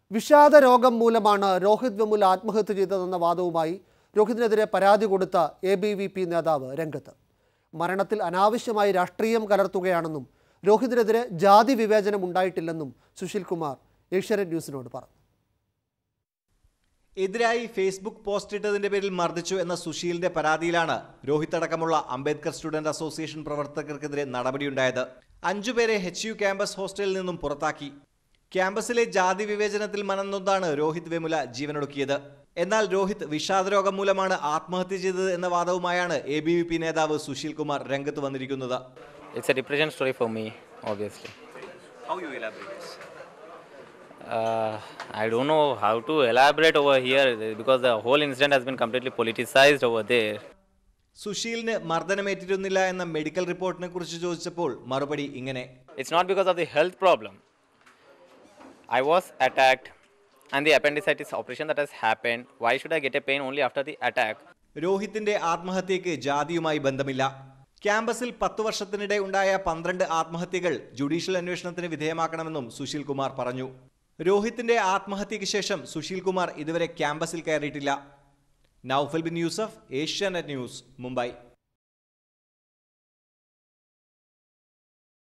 വിഷാദ രോഗം മൂലമാണ് രോഹിത് വെമുല ആത്മഹത്യ ചെയ്തതെന്ന വാദവുമായി രോഹിതിനെതിരെ പരാതി കൊടുത്ത എ ബി വി പി നേതാവ് രംഗത്ത് മരണത്തിൽ അനാവശ്യമായി രാഷ്ട്രീയം കലർത്തുകയാണെന്നും രോഹിതിനെതിരെ ജാതി വിവേചനം ഉണ്ടായിട്ടില്ലെന്നും സുശീൽ കുമാർ ഏഷ്യാനെറ്റ് ന്യൂസിനോട് പറഞ്ഞു എതിരായി ഫേസ്ബുക്ക് പോസ്റ്റ് ഇട്ടതിന്റെ പേരിൽ മർദ്ദിച്ചു എന്ന സുശീലിന്റെ പരാതിയിലാണ് രോഹിത് അടക്കമുള്ള അംബേദ്കർ സ്റ്റുഡന്റ് അസോസിയേഷൻ പ്രവർത്തകർക്കെതിരെ നടപടിയുണ്ടായത് അഞ്ചുപേരെ എച്ച് യു ക്യാമ്പസ് ഹോസ്റ്റലിൽ നിന്നും പുറത്താക്കി ക്യാമ്പസിലെ ജാതി വിവേചനത്തിൽ മനംനൊന്താണ് രോഹിത് വെമുല ജീവനൊടുക്കിയത് എന്നാൽ രോഹിത് വിഷാദരോഗം മൂലമാണ് ആത്മഹത്യ ചെയ്തത് എന്ന വാദവുമായാണ് എ ബി വി പി നേതാവ് സുശീൽ കുമാർ രംഗത്ത് വന്നിരിക്കുന്നത് It's a depression story for me, obviously. How you elaborate this? Uh, I don't know how to elaborate over here because the whole incident has been completely politicized over there. സുശീലിന് മർദ്ദനമേറ്റിരുന്നില്ല എന്ന medical റിപ്പോർട്ടിനെ കുറിച്ച് ചോദിച്ചപ്പോൾ മറുപടി ഇങ്ങനെ It's not because of the health problem. I was attacked and the appendicitis operation that has happened. Why should I get a pain only after the attack? രോഹിത്തിന്റെ ആത്മഹത്യക്ക് ജാതിയുമായി ബന്ധമില്ല ക്യാമ്പസിൽ പത്തു വർഷത്തിനിടെ ഉണ്ടായ പന്ത്രണ്ട് ആത്മഹത്യകൾ ജുഡീഷ്യൽ അന്വേഷണത്തിന് വിധേയമാക്കണമെന്നും സുശീൽ കുമാർ പറഞ്ഞു രോഹിത്തിന്റെ ആത്മഹത്യക്ക് ശേഷം സുശീൽ കുമാർ ഇതുവരെ ക്യാമ്പസിൽ കയറിയിട്ടില്ല നൌഫൽ ബിൻ യൂസഫ് ഏഷ്യാനെറ്റ് ന്യൂസ് മുംബൈ